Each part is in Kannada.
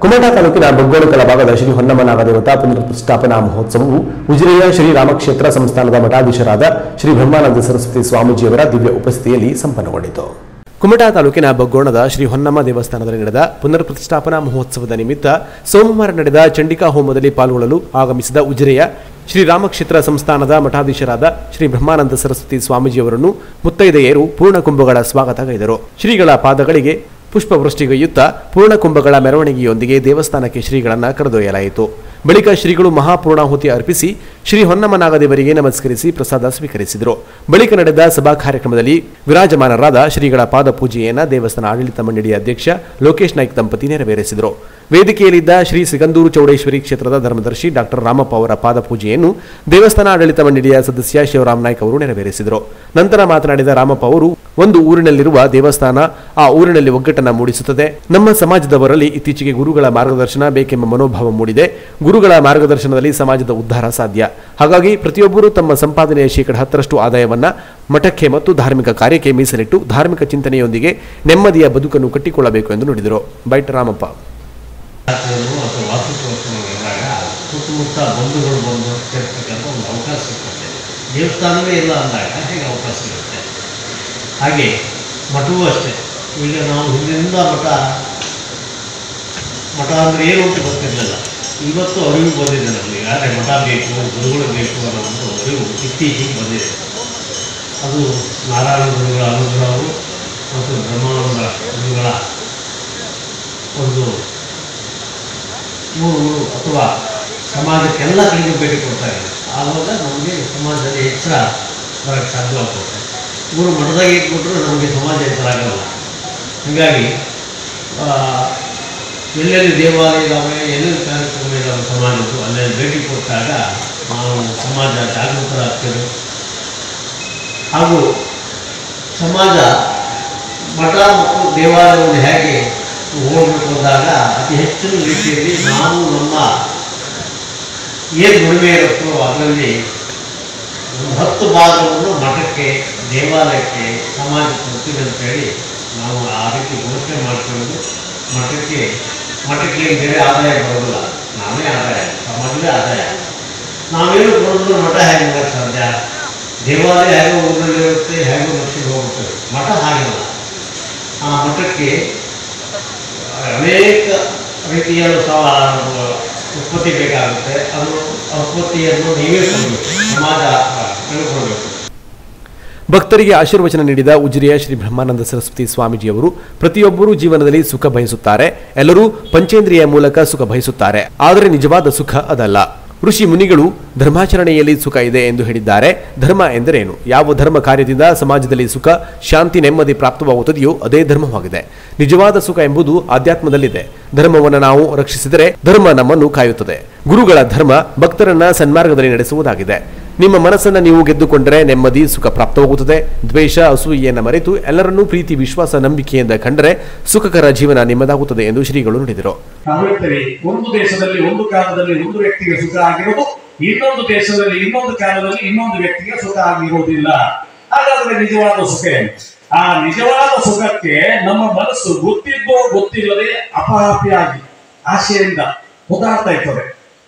ಕುಮಟಾ ತಾಲೂಕಿನ ಬೊಗ್ಗೋಳು ಭಾಗದ ಶ್ರೀ ಹೊನ್ನಮ್ಮನಾಗ ದೇವತಾ ಪುನರ್ಪ್ರತಿಷ್ಠಾಪನಾ ಮಹೋತ್ಸವವು ಉಜಿರೆಯ ಶ್ರೀ ರಾಮಕ್ಷೇತ್ರ ಸಂಸ್ಥಾನದ ಮಠಾಧೀಶರಾದ ಶ್ರೀ ಬ್ರಹ್ಮಾನಂದ ಸರಸ್ವತಿ ಸ್ವಾಮೀಜಿಯವರ ದಿವ್ಯ ಉಪಸ್ಥಿತಿಯಲ್ಲಿ ಸಂಪನ್ನಗೊಂಡಿತು ಕುಮಟಾ ತಾಲೂಕಿನ ಬೊಗ್ಗೋಣದ ಶ್ರೀ ಹೊನ್ನಮ್ಮ ದೇವಸ್ಥಾನದಲ್ಲಿ ನಡೆದ ಪುನರ್ ಪ್ರತಿಷ್ಠಾಪನಾ ಮಹೋತ್ಸವದ ನಿಮಿತ್ತ ಸೋಮವಾರ ನಡೆದ ಚಂಡಿಕಾ ಹೋಮದಲ್ಲಿ ಪಾಲ್ಗೊಳ್ಳಲು ಆಗಮಿಸಿದ ಉಜಿರೆಯ ಶ್ರೀ ರಾಮಕ್ಷೇತ್ರ ಸಂಸ್ಥಾನದ ಮಠಾಧೀಶರಾದ ಶ್ರೀ ಬ್ರಹ್ಮಾನಂದ ಸರಸ್ವತಿ ಸ್ವಾಮೀಜಿಯವರನ್ನು ಮುತ್ತೈದೆಯರು ಪೂರ್ಣ ಕುಂಭಗಳ ಸ್ವಾಗತ ಗೈದರು ಶ್ರೀಗಳ ಪಾದಗಳಿಗೆ ಪುಷ್ಪವೃಷ್ಟಿಗೈಯುತ್ತಾ ಪೂರ್ಣ ಕುಂಭಗಳ ಮೆರವಣಿಗೆಯೊಂದಿಗೆ ದೇವಸ್ಥಾನಕ್ಕೆ ಶ್ರೀಗಳನ್ನ ಕರೆದೊಯ್ಯಲಾಯಿತು ಬಳಿಕ ಶ್ರೀಗಳು ಮಹಾಪೂರ್ಣಾಹುತಿ ಅರ್ಪಿಸಿ ಶ್ರೀ ಹೊನ್ನಮ್ಮನಾಗದೇವರಿಗೆ ನಮಸ್ಕರಿಸಿ ಪ್ರಸಾದ ಸ್ವೀಕರಿಸಿದರು ಬಳಿಕ ನಡೆದ ಸಭಾ ಕಾರ್ಯಕ್ರಮದಲ್ಲಿ ವಿರಾಜಮಾನರಾದ ಶ್ರೀಗಳ ಪಾದ ಪೂಜೆಯನ್ನ ದೇವಸ್ಥಾನ ಆಡಳಿತ ಮಂಡಳಿಯ ಅಧ್ಯಕ್ಷ ಲೋಕೇಶ್ ನಾಯ್ಕ್ ದಂಪತಿ ನೆರವೇರಿಸಿದರು ವೇದಿಕೆಯಲ್ಲಿದ್ದ ಶ್ರೀ ಸಿಗಂದೂರು ಚೌಡೇಶ್ವರಿ ಕ್ಷೇತ್ರದ ಧರ್ಮದರ್ಶಿ ಡಾಕ್ಟರ್ ರಾಮಪ್ಪ ಅವರ ಪಾದ ಪೂಜೆಯನ್ನು ದೇವಸ್ಥಾನ ಆಡಳಿತ ಮಂಡಳಿಯ ಸದಸ್ಯ ಶಿವರಾಮ್ ನಾಯ್ಕ್ ಅವರು ನೆರವೇರಿಸಿದರು ನಂತರ ಮಾತನಾಡಿದ ರಾಮಪ್ಪ ಅವರು ಒಂದು ಊರಿನಲ್ಲಿರುವ ದೇವಸ್ಥಾನ ಆ ಊರಿನಲ್ಲಿ ಒಗ್ಗಟ್ಟನ್ನ ಮೂಡಿಸುತ್ತದೆ ನಮ್ಮ ಸಮಾಜದವರಲ್ಲಿ ಇತ್ತೀಚೆಗೆ ಗುರುಗಳ ಮಾರ್ಗದರ್ಶನ ಬೇಕೆಂಬ ಮನೋಭಾವ ಮೂಡಿದೆ ಗುರುಗಳ ಮಾರ್ಗದರ್ಶನದಲ್ಲಿ ಸಮಾಜದ ಉದ್ಧಾರ ಸಾಧ್ಯ ಹಾಗಾಗಿ ಪ್ರತಿಯೊಬ್ಬರೂ ತಮ್ಮ ಸಂಪಾದನೆಯ ಶೇಕಡ ಹತ್ತರಷ್ಟು ಆದಾಯವನ್ನ ಮಠಕ್ಕೆ ಮತ್ತು ಧಾರ್ಮಿಕ ಕಾರ್ಯಕ್ಕೆ ಮೀಸಲಿಟ್ಟು ಧಾರ್ಮಿಕ ಚಿಂತನೆಯೊಂದಿಗೆ ನೆಮ್ಮದಿಯ ಬದುಕನ್ನು ಕಟ್ಟಿಕೊಳ್ಳಬೇಕು ಎಂದು ನುಡಿದರು ಬೈಟ್ ರಾಮಪ್ಪ ಜಾತ್ರೆಗಳು ಅಥವಾ ವಾರ್ಷಿಕೋತ್ಸವ ಇದ್ದಾಗ ಸುತ್ತಮುತ್ತ ಬಂಧುಗಳು ಬಂದು ಸೇರ್ತಕ್ಕಂಥ ಒಂದು ಅವಕಾಶ ಸಿಗ್ತದೆ ದೇವಸ್ಥಾನವೇ ಇಲ್ಲ ಅಂದಾಗ ಹೇಗೆ ಅವಕಾಶ ಸಿಗುತ್ತೆ ಹಾಗೆ ಮಠವೂ ಅಷ್ಟೇ ಈಗ ನಾವು ಹಿಂದಿನಿಂದ ಮಠ ಮಠ ಅಂದರೆ ಏನು ಅಂತ ಗೊತ್ತಿರಲಿಲ್ಲ ಇವತ್ತು ಅರಿವು ಬಂದಿದೆ ನಮಗೆ ಆದರೆ ಮಠ ಬೇಕು ಗುರುಗಳು ಬೇಕು ಅನ್ನೋ ಒಂದು ಅರಿವು ಇತ್ತೀಚೆಗೆ ಬಂದಿದೆ ಅದು ನಾರಾಯಣ ಗುರುಗಳ ಅನುಗ್ರಹವು ಮತ್ತು ಬ್ರಹ್ಮಾನಂದ ಗುರುಗಳ ಒಂದು ಇವರು ಅಥವಾ ಸಮಾಜಕ್ಕೆಲ್ಲ ಕಡೆಗೆ ಭೇಟಿ ಕೊಡ್ತಾ ಇದ್ದಾರೆ ಆವಾಗ ನಮಗೆ ಸಮಾಜದಲ್ಲಿ ಎಚ್ಚರ ಬರೋಕ್ಕೆ ಸಾಧ್ಯವಾಗ್ತದೆ ಇವರು ಮಠದಾಗ ಇಟ್ಬಿಟ್ರು ನಮಗೆ ಸಮಾಜ ಎಚ್ಚರ ಆಗಲ್ಲ ಹೀಗಾಗಿ ಆ, ಎಲ್ಲೆಲ್ಲಿ ದೇವಾಲಯ ಇದ್ದಾವೆ ಎಲ್ಲೆಲ್ಲಿ ಕಾರ್ಯಕ್ರಮ ಇದ್ದಾವೆ ಸಮಾಜದ್ದು ಅಲ್ಲೆಲ್ಲಿ ಭೇಟಿ ಕೊಟ್ಟಾಗ ನಾವು ಸಮಾಜ ಜಾಗೃತರಾಗ್ತೇವೆ ಹಾಗೂ ಸಮಾಜ ಮಠ ಮತ್ತು ದೇವಾಲಯವನ್ನು ಹೇಗೆ ಹೋಗಬೇಕು ಅಂದಾಗ ಅತಿ ಹೆಚ್ಚಿನ ರೀತಿಯಲ್ಲಿ ನಾವು ನಮ್ಮ ಏನು ದುಡಿಮೆ ಇರುತ್ತೋ ಅದರಲ್ಲಿ ಒಂದು ಹತ್ತು ಭಾಗವನ್ನು ಮಠಕ್ಕೆ ದೇವಾಲಯಕ್ಕೆ ಸಮಾಜಕ್ಕೆ ಕೊಡ್ತೀವಿ ಅಂತೇಳಿ ನಾವು ಆ ರೀತಿ ಘೋಷಣೆ ಮಾಡ್ಕೊಂಡು ಮಠಕ್ಕೆ ಮಠಕ್ಕೆ ಬೇರೆ ಆದಾಯ ಬರೋದಿಲ್ಲ ನಾವೇ ಆದಾಯ ಸಮಾಜವೇ ಆದಾಯ ನಾವೇನು ಕೊಡೋದು ಮಠ ಹೇಗೆ ಮಾಡೋಕ್ಕೆ ಸಾಧ್ಯ ದೇವಾಲಯ ಹೇಗೋ ಊರಲ್ಲಿರುತ್ತೆ ಹೇಗೋ ಮಠಕ್ಕೆ ಹೋಗುತ್ತೆ ಮಠ ಹಾಗಿಲ್ಲ ಆ ಮಠಕ್ಕೆ ಅನೇಕ ರೀತಿಯ ಸಹ ಉತ್ಪತ್ತಿ ಬೇಕಾಗುತ್ತೆ ಅದು ಆ ಉತ್ಪತ್ತಿಯನ್ನು ನೀವೇ ಕೊಡಬೇಕು ಸಮಾಜ ತಿಳ್ಕೊಳ್ಬೇಕು ಭಕ್ತರಿಗೆ ಆಶೀರ್ವಚನ ನೀಡಿದ ಉಜಿರೆಯ ಶ್ರೀ ಬ್ರಹ್ಮಾನಂದ ಸರಸ್ವತಿ ಸ್ವಾಮೀಜಿಯವರು ಪ್ರತಿಯೊಬ್ಬರೂ ಜೀವನದಲ್ಲಿ ಸುಖ ಬಯಸುತ್ತಾರೆ ಎಲ್ಲರೂ ಪಂಚೇಂದ್ರಿಯ ಮೂಲಕ ಸುಖ ಬಯಸುತ್ತಾರೆ ಆದರೆ ನಿಜವಾದ ಸುಖ ಅದಲ್ಲ ಋಷಿ ಮುನಿಗಳು ಧರ್ಮಾಚರಣೆಯಲ್ಲಿ ಸುಖ ಇದೆ ಎಂದು ಹೇಳಿದ್ದಾರೆ ಧರ್ಮ ಎಂದರೇನು ಯಾವ ಧರ್ಮ ಕಾರ್ಯದಿಂದ ಸಮಾಜದಲ್ಲಿ ಸುಖ ಶಾಂತಿ ನೆಮ್ಮದಿ ಪ್ರಾಪ್ತವಾಗುತ್ತದೆಯೋ ಅದೇ ಧರ್ಮವಾಗಿದೆ ನಿಜವಾದ ಸುಖ ಎಂಬುದು ಆಧ್ಯಾತ್ಮದಲ್ಲಿದೆ ಧರ್ಮವನ್ನು ನಾವು ರಕ್ಷಿಸಿದರೆ ಧರ್ಮ ನಮ್ಮನ್ನು ಕಾಯುತ್ತದೆ ಗುರುಗಳ ಧರ್ಮ ಭಕ್ತರನ್ನ ಸನ್ಮಾರ್ಗದಲ್ಲಿ ನಡೆಸುವುದಾಗಿದೆ ನಿಮ್ಮ ಮನಸ್ಸನ್ನ ನೀವು ಗೆದ್ದುಕೊಂಡರೆ ನೆಮ್ಮದಿ ಸುಖ ಪ್ರಾಪ್ತವಾಗುತ್ತದೆ ದ್ವೇಷ ಅಸೂಯೆಯನ್ನ ಮರೆತು ಎಲ್ಲರನ್ನೂ ಪ್ರೀತಿ ವಿಶ್ವಾಸ ನಂಬಿಕೆಯಿಂದ ಕಂಡರೆ ಸುಖಕರ ಜೀವನ ನಿಮ್ಮದಾಗುತ್ತದೆ ಎಂದು ಶ್ರೀಗಳು ನುಡಿದರು ನಾವು ಹೇಳ್ತೇವೆ ಒಂದು ದೇಶದಲ್ಲಿ ಒಂದು ಕಾಲದಲ್ಲಿ ಒಂದು ವ್ಯಕ್ತಿಗೆ ಸುಖ ಆಗಿರೋದು ಇನ್ನೊಂದು ದೇಶದಲ್ಲಿ ಇನ್ನೊಂದು ಕಾಲದಲ್ಲಿ ಇನ್ನೊಂದು ವ್ಯಕ್ತಿಗೆ ಸುಖ ಆಗಿರುವುದಿಲ್ಲ ಹಾಗಾದ್ರೆ ನಿಜವಾದ ಸುಖ ಏನು ಆ ನಿಜವಾದ ಸುಖಕ್ಕೆ ನಮ್ಮ ಮನಸ್ಸು ಗೊತ್ತಿದ್ದೋ ಗೊತ್ತಿಲ್ಲದೆ ಅಪಹಾಪಿಯಾಗಿ ಆಶೆಯಿಂದ ಒದ್ದಾಡ್ತಾ ಇರ್ತದೆ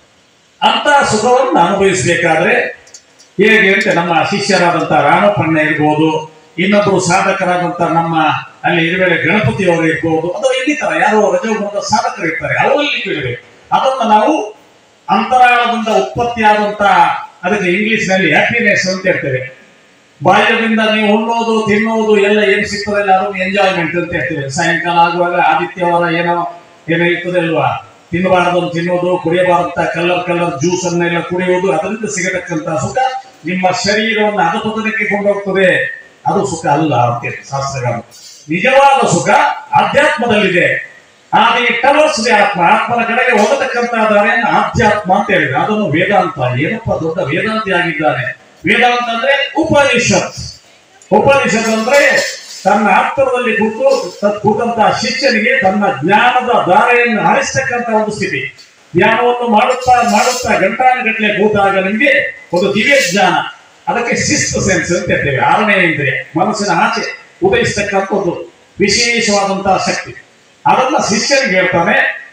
ಅಂತ ಸುಖವನ್ನು ಅನುಭವಿಸಬೇಕಾದ್ರೆ ಹೇಗೆ ಅಂತ ನಮ್ಮ ಶಿಷ್ಯರಾದಂತ ರಾಮಪ್ಪಣ್ಣ ಇರ್ಬೋದು ಇನ್ನೊಬ್ಬರು ಸಾಧಕರಾದಂತ ನಮ್ಮ ಅಲ್ಲಿ ಇರುವೇಳೆ ಗಣಪತಿ ಅವರು ಇರ್ಬೋದು ಅಥವಾ ಇನ್ನಿತರ ಯಾರೋ ರಜೋಗುಣದ ಸಾಧಕರು ಇರ್ತಾರೆ ಅವರಲ್ಲಿ ಕೇಳಬೇಕು ಅದನ್ನ ನಾವು ಅಂತರಾಳದಿಂದ ಉತ್ಪತ್ತಿಯಾದಂತ ಅದಕ್ಕೆ ಇಂಗ್ಲಿಷ್ ನಲ್ಲಿ ಹ್ಯಾಪಿನೆಸ್ ಅಂತ ಹೇಳ್ತೇವೆ ಬಾಲ್ಯದಿಂದ ನೀವು ಉಣ್ಣೋದು ತಿನ್ನೋದು ಎಲ್ಲ ಏನು ಸಿಗ್ತದಲ್ಲ ಅದೊಂದು ಎಂಜಾಯ್ಮೆಂಟ್ ಅಂತ ಹೇಳ್ತೇವೆ ಸಾಯಂಕಾಲ ಆಗುವಾಗ ಆದಿತ್ಯವಾರ ಏನೋ ಏನೋ ಇರ್ತದೆ ಅಲ್ವಾ ತಿನ್ನಬಾರದನ್ನು ತಿನ್ನೋದು ಕುಡಿಯಬಾರಂತ ಕಲರ್ ಕಲರ್ ಜ್ಯೂಸ್ ಅನ್ನೆಲ್ಲ ಕುಡಿಯೋದು ಅದರಿಂದ ಸಿಗತಕ್ಕಂತ ಸುಖ ನಿಮ್ಮ ಶರೀರವನ್ನು ಅಧಪತನಕ್ಕೆ ಕೊಂಡೋಗ್ತದೆ ಅದು ಸುಖ ಅಲ್ಲ ಅಂತ ಶಾಸ್ತ್ರಗಳು ನಿಜವಾದ ಸುಖ ಅಧ್ಯಾತ್ಮದಲ್ಲಿದೆ ಆದ್ರೆ ಟವರ್ಸ್ ಆತ್ಮ ಆತ್ಮನ ಕಡೆಗೆ ಹೋಗತಕ್ಕಂತ ದಾರಿಯನ್ನು ಆಧ್ಯಾತ್ಮ ಅಂತ ಹೇಳಿದ್ರೆ ಅದನ್ನು ವೇದಾಂತ ಏನಪ್ಪ ದೊಡ್ಡ ವೇದಾಂತಿ ಆಗಿದ್ದಾನೆ ವೇದಾಂತ ಅಂದ್ರೆ ಉಪನಿಷತ್ ಉಪನಿಷತ್ ಅಂದ್ರೆ ತನ್ನ ಆತ್ಮದಲ್ಲಿ ಕೂತು ತತ್ ಕೂತಂತಹ ಶಿಷ್ಯನಿಗೆ ತನ್ನ ಜ್ಞಾನದ ಧಾರೆಯನ್ನು ಹರಿಸ್ತಕ್ಕಂತ ಒಂದು ಸ್ಥಿತಿ ಧ್ಯಾನವನ್ನು ಮಾಡುತ್ತಾ ಮಾಡುತ್ತಾ ಗಂಟಾನುಗಟ್ಟಲೆ ಕೂತಾಗ ನಿಮಗೆ ಒಂದು ದಿವ್ಯ ಜ್ಞಾನ ಅದಕ್ಕೆ ಸಿಸ್ಟ್ ಸೆನ್ಸ್ ಅಂತ ಹೇಳ್ತೇವೆ ಆರನೇ ಇಂದ್ರಿಯ ಮನಸ್ಸಿನ ಆಚೆ ಉದಯಿಸ್ತಕ್ಕಂಥ ಒಂದು ವಿಶೇಷವಾದಂತಹ ಶಕ್ತಿ ಅದನ್ನ ಶಿಷ್ಯನಿಗೆ ಹೇಳ್ತಾನೆ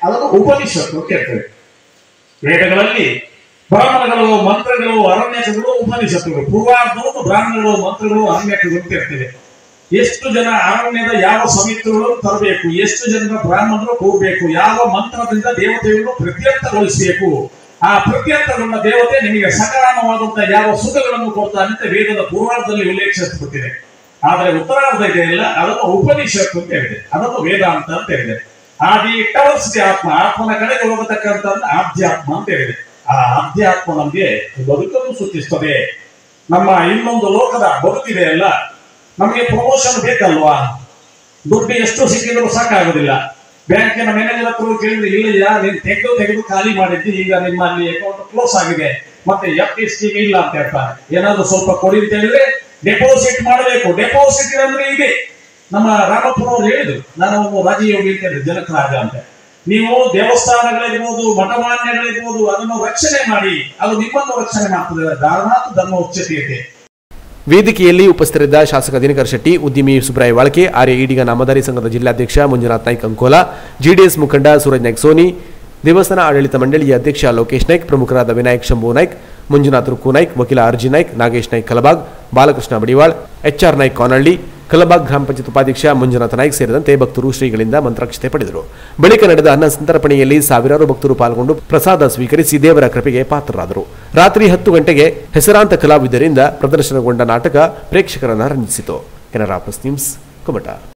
ಅದನ್ನು ಉಪನಿಷತ್ತು ಅಂತ ಹೇಳ್ತೇವೆ ವೇದಗಳಲ್ಲಿ ಬ್ರಾಹ್ಮಣಗಳು ಮಂತ್ರಗಳು ಅರಣ್ಯಕಗಳು ಉಪನಿಷತ್ತುಗಳು ಪೂರ್ವಾರ್ಧವು ಬ್ರಾಹ್ಮಣಗಳು ಮಂತ್ರಗಳು ಅರಣ್ಯಕಗಳು ಅಂತ ಇರ್ತವೆ ಎಷ್ಟು ಜನ ಅರಣ್ಯದ ಯಾವ ಸಮಿತಿಗಳನ್ನು ತರಬೇಕು ಎಷ್ಟು ಜನರ ಬ್ರಾಹ್ಮಣರು ಕೂಡಬೇಕು ಯಾವ ಮಂತ್ರದಿಂದ ದೇವತೆಯನ್ನು ಪ್ರತ್ಯರ್ಥಗೊಳಿಸಬೇಕು ಆ ಪ್ರತ್ಯರ್ಥಗೊಂಡ ದೇವತೆ ನಿಮಗೆ ಸಕಾರಾಮವಾದಂತಹ ಯಾವ ಸುಖಗಳನ್ನು ಕೊಡ್ತಾನೆ ಅಂತ ವೇದದ ಪೂರ್ವಾರ್ಧದಲ್ಲಿ ಉಲ್ಲೇಖಿಸಲ್ಪಟ್ಟಿದೆ ಆದರೆ ಉತ್ತರಾರ್ಧ ಇದೆಯಲ್ಲ ಅದನ್ನು ಉಪನಿಷತ್ತು ಅಂತ ಹೇಳಿದೆ ಅದನ್ನು ವೇದಾಂತ ಅಂತ ಹೇಳಿದೆ ಆದಿ ಟವರ್ಸ್ ಆತ್ಮ ಆತ್ಮನ ಕಡೆಗೆ ಹೋಗತಕ್ಕಂತ ಆಧ್ಯಾತ್ಮ ಅಂತ ಹೇಳಿದೆ ಆ ಆಧ್ಯಾತ್ಮ ನಮಗೆ ಬದುಕನ್ನು ಸೂಚಿಸ್ತದೆ ನಮ್ಮ ಇನ್ನೊಂದು ಲೋಕದ ಬದುಕಿದೆ ಅಲ್ಲ ನಮಗೆ ಪ್ರಮೋಷನ್ ಬೇಕಲ್ವಾ ದುಡ್ಡು ಎಷ್ಟು ಸಿಕ್ಕಿದ್ರು ಸಾಕಾಗೋದಿಲ್ಲ ಬ್ಯಾಂಕಿನ ಮ್ಯಾನೇಜರ್ ಹತ್ರ ಕೇಳಿದ್ರೆ ಇಲ್ಲ ನೀನು ತೆಗೆದು ತೆಗೆದು ಖಾಲಿ ಮಾಡಿದ್ದಿ ಈಗ ನಿಮ್ಮಲ್ಲಿ ಅಕೌಂಟ್ ಕ್ಲೋಸ್ ಆಗಿದೆ ಮತ್ತೆ ಎಫ್ ಡಿ ಸ್ಕೀಮ್ ಇಲ್ಲ ಅಂತ ಹೇಳ್ತಾರೆ ಏನಾದ್ರು ಸ್ವಲ್ಪ ಕೊಡಿ ಅಂತ ಹೇಳಿದ್ರೆ ಡೆಪಾಸಿಟ್ ಮಾಡಬೇಕು ಡೆಪಾಸಿಟ್ ಅಂದ್ರೆ ಇದೆ ನಮ್ಮ ರಾಮಪ್ಪನ ಅವ್ರು ಹೇಳಿದ್ರು ನಾನು ಒಂದು ರಾಜಯೋಗಿ ಅಂತ ಹೇಳಿದ್ರು ಜನಕ ರಾಜ ಅಂತ ನೀವು ದೇವಸ್ಥಾನಗಳಿರ್ಬೋದು ಮಠಮಾನ್ಯಗಳಿರ್ಬೋದು ಅದನ್ನು ರಕ್ಷಣೆ ಮಾಡಿ ಅದು ನಿಮ್ಮನ್ನು ರಕ್ಷಣೆ ಮಾಡ್ತದೆ ಧಾರಣಾತ್ ಧರ್ಮ ಉಚ್ಚತೆಯತೆ ವೇದಿಕೆಯಲ್ಲಿ ಉಪಸ್ಥಿತರಿದ್ದ ಶಾಸಕ ದಿನಕರ್ ಶೆಟ್ಟಿ ಉದ್ಯಮಿ ಸುಬ್ರಾಯ ವಾಳ್ಕೆ ಆರ್ಯ ಈಡಿಗ ನಾಮಧಾರಿ ಸಂಘದ ಜಿಲ್ಲಾಧ್ಯಕ್ಷ ಮಂಜುನಾಥ್ ನಾಯ್ಕ್ ಅಂಕೋಲ ಜೆಡಿಎಸ್ ಮುಖಂಡ ಸೂರಜ್ ನಾಯ್ಕ್ ಸೋನಿ ದೇವಸ್ಥಾನ ಆಡಳಿತ ಮಂಡಳಿಯ ಅಧ್ಯಕ್ಷ ಲೋಕೇಶ್ ನಾಯ್ಕ್ ಪ್ರಮುಖರಾದ ವಿನಾಯಕ್ ಶಂಭು ನಾಯ್ಕ್ ಮಂಜುನಾಥ್ ರುಕ್ಕು ನಾಯ್ಕ್ ವಕೀಲ ಅರ್ಜಿ ನಾಯ್ಕ್ ನಾಗೇಶ್ ನಾಯ್ಕ್ ಕಲಬಾಗ್ ಬಾಲಕೃಷ್ಣ ಬಡಿವಾಳ್ ಎಚ್ಆರ್ ನಾಯ್ಕ್ ಕಾನಹಳ್ಳಿ ಕಲಬಾಗ್ ಗ್ರಾಮ ಪಂಚಾಯತ್ ಉಪಾಧ್ಯಕ್ಷ ಮಂಜುನಾಥ ನಾಯ್ಕ್ ಸೇರಿದಂತೆ ಭಕ್ತರು ಶ್ರೀಗಳಿಂದ ಮಂತ್ರಾಕ್ಷತೆ ಪಡೆದರು ಬಳಿಕ ನಡೆದ ಅನ್ನ ಸಂತರ್ಪಣೆಯಲ್ಲಿ ಸಾವಿರಾರು ಭಕ್ತರು ಪಾಲ್ಗೊಂಡು ಪ್ರಸಾದ ಸ್ವೀಕರಿಸಿ ದೇವರ ಕೃಪೆಗೆ ಪಾತ್ರರಾದರು ರಾತ್ರಿ ಹತ್ತು ಗಂಟೆಗೆ ಹೆಸರಾಂತ ಕಲಾವಿದರಿಂದ ಪ್ರದರ್ಶನಗೊಂಡ ನಾಟಕ ಪ್ರೇಕ್ಷಕರನ್ನ ರಂಜಿಸಿತು ಕೆನರಾ ಪ್ಲಸ್ ನ್ಯೂಸ್ ಕುಮಟ